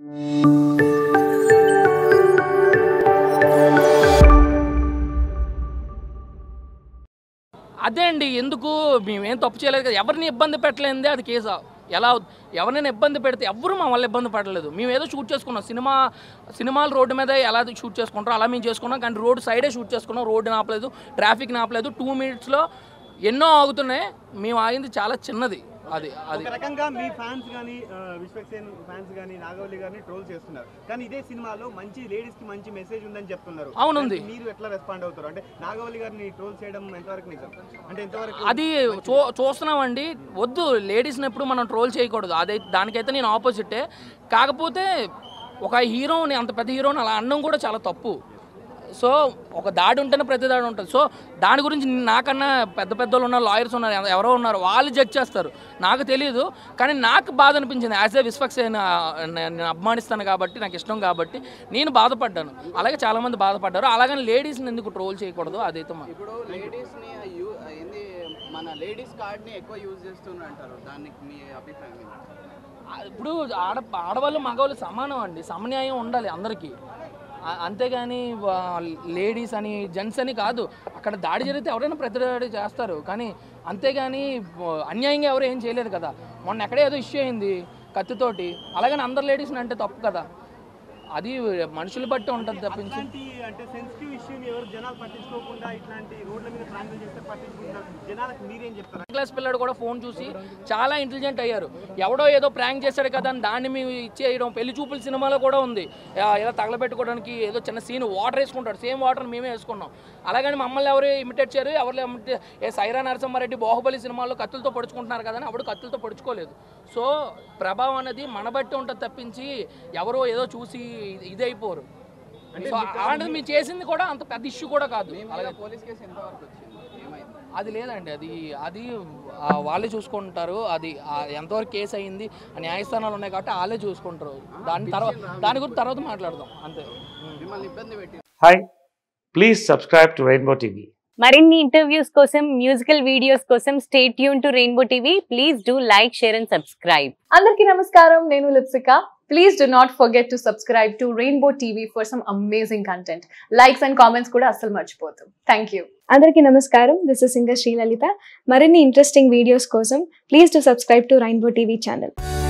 అదే అండి ఎందుకు మేమేం తప్పు చేయలేదు కదా ఎవరిని ఇబ్బంది పెట్టలేదే అది కేసు ఎలా అవు- ఎవరినైనా ఇబ్బంది పెడితే ఎవరు మా వల్ల ఇబ్బంది పడలేదు మేము ఏదో షూట్ చేసుకున్నాం సినిమా సినిమాలు రోడ్డు మీద ఎలా షూట్ చేసుకుంటారో అలా మేము చేసుకున్నాం కానీ రోడ్ సైడే షూట్ చేసుకున్నాం రోడ్డు ఆపలేదు ట్రాఫిక్ ఆపలేదు టూ మినిట్స్లో ఎన్నో ఆగుతున్నాయి మేము ఆగింది చాలా చిన్నది అది అది ఒక రకంగా మీ ఫ్యాన్స్ కానీ విశ్వక్సేన్ ఫ్యాన్స్ కానీ నాగవల్లి గారిని ట్రోల్ చేస్తున్నారు కానీ ఇదే సినిమాలో మంచి లేడీస్ కి మంచి మెసేజ్ ఉందని చెప్తున్నారు అవునుంది. దానికి మీరు ఎట్లా రెస్పాండ్ అవుతారు అంటే నాగవల్లి గారిని ట్రోల్ చేయడం ఎంతవరకు నిజం అంటే ఎంతవరకు అది చూ చూస్తున్నామండి వద్దు లేడీస్ని ఎప్పుడు మనం ట్రోల్ చేయకూడదు అదే దానికైతే నేను ఆపోజిటే కాకపోతే ఒక హీరోని అంత పెద్ద హీరోని అలా అనడం కూడా చాలా తప్పు సో ఒక దాడి ఉంటేనే ప్రతి దాడి ఉంటుంది సో దాని గురించి నాకన్నా పెద్ద పెద్ద వాళ్ళు ఉన్నారు లాయర్స్ ఉన్నారు ఎవ- ఎవరో ఉన్నారు వాళ్ళు జడ్జ్ చేస్తారు నాకు తెలియదు కానీ నాకు బాధ అనిపించింది యాజ్ ఏ విశ్వక్సేన్ నేను అభిమానిస్తాను కాబట్టి నాకు ఇష్టం కాబట్టి నేను బాధపడ్డాను అలాగే చాలామంది బాధపడ్డారు అలాగని లేడీస్ని ఎందుకు ట్రోల్ చేయకూడదు అదైతే మా ఇప్పుడు లేడీస్ ని యూ ఏంది మన లేడీస్ కార్డ్ ని ఎక్కువ యూజ్ చేస్తున్నారు అంటారు దానికి మీ అభిప్రాయం ఏంటి? ఆ, ఇప్పుడు ఆడ ఆడవాళ్ళు మగవాళ్ళు సమానం అండి సమన్యాయం ఉండాలి అందరికీ ఆ- అంతేగాని లేడీస్ అని జెంట్స్ అని కాదు అక్కడ దాడి జరిగితే ఎవరైనా ప్రతిదాడి చేస్తారు కానీ అంతేగాని ఆ, అన్యాయంగా ఎవరు ఏం చేయలేదు కదా మొన్న ఎక్కడే ఏదో ఇష్యూ అయింది కత్తితోటి అలాగని అందరు లేడీస్ని అంటే తప్పు కదా అది మనుషులు బట్టి ఉంటుంది తప్పించి ఇట్లాంటి అంటే సెన్సిటివ్ ఇష్యూని ఎవరు జనాలు పట్టించుకోకుండా ఇట్లాంటి రోడ్ల మీద ప్రాంతం చేస్తే పట్టించుకుంటారు జనాలకు మీరేం చెప్తారు క్లాస్ పిల్లడు కూడా ఫోన్ చూసి చాలా ఇంటెలిజెంట్ అయ్యారు ఎవడో ఏదో ప్రాంక్ చేశాడు కదా అని దాన్ని మేము ఇచ్చేయడం పెళ్లి చూపుల సినిమాలో కూడా ఉంది ఆ, ఏదో తగలబెట్టుకోవడానికి ఏదో చిన్న సీన్ వాటర్ వేసుకుంటాడు సేమ్ వాటర్ మేమే వేసుకున్నాం అలాగని మమ్మల్ని ఎవరు ఇమిటేట్ చేయరు ఎవరు imitate- ఏ సైరా నరసింహారెడ్డి బాహుబలి సినిమాలో కత్తులతో పొడుచుకుంటున్నారు కదా అని అప్పుడు కత్తులతో పొడుచుకోలేదు సో ప్రభావం అనేది మన బట్టి ఉంటుంది తప్పించి ఎవరో ఏదో చూసి ఇది- ఇది అయిపోరు సో అలాంటిది మేము చేసింది కూడా అంత పెద్ద ఇష్యూ కూడా కాదు మీ అలాగే మీద పోలీస్ కేసు ఎంతవరకు వచ్చింది ఏమైంది అది లేదండి అది అది ఆ, వాళ్ళే చూసుకుంటారు అది ఆ, ఎంతవరకు కేసు అయింది ఆ న్యాయస్థానాలు ఉన్నాయి కాబట్టి వాళ్ళే చూసుకుంటారు దాని తర్వాత దాని గురించి తర్వాత మాట్లాడదాం అంతే మిమ్మల్ని ఇబ్బంది పెట్టి Hi, please subscribe to Rainbow TV. మరిన్ని ఇంటర్వ్యూస్ కోసం మ్యూజికల్ వీడియోస్ కోసం stay tuned to Rainbow TV please do like share and subscribe అందరికీ నమస్కారం నేను Lipsika please do not forget to subscribe to Rainbow TV for some amazing content likes and comments కూడా అస్సలు మర్చిపోతాం thank you అందరికీ నమస్కారం this is singer Srilalitha మరిన్ని interesting videos కోసం please to subscribe to Rainbow TV channel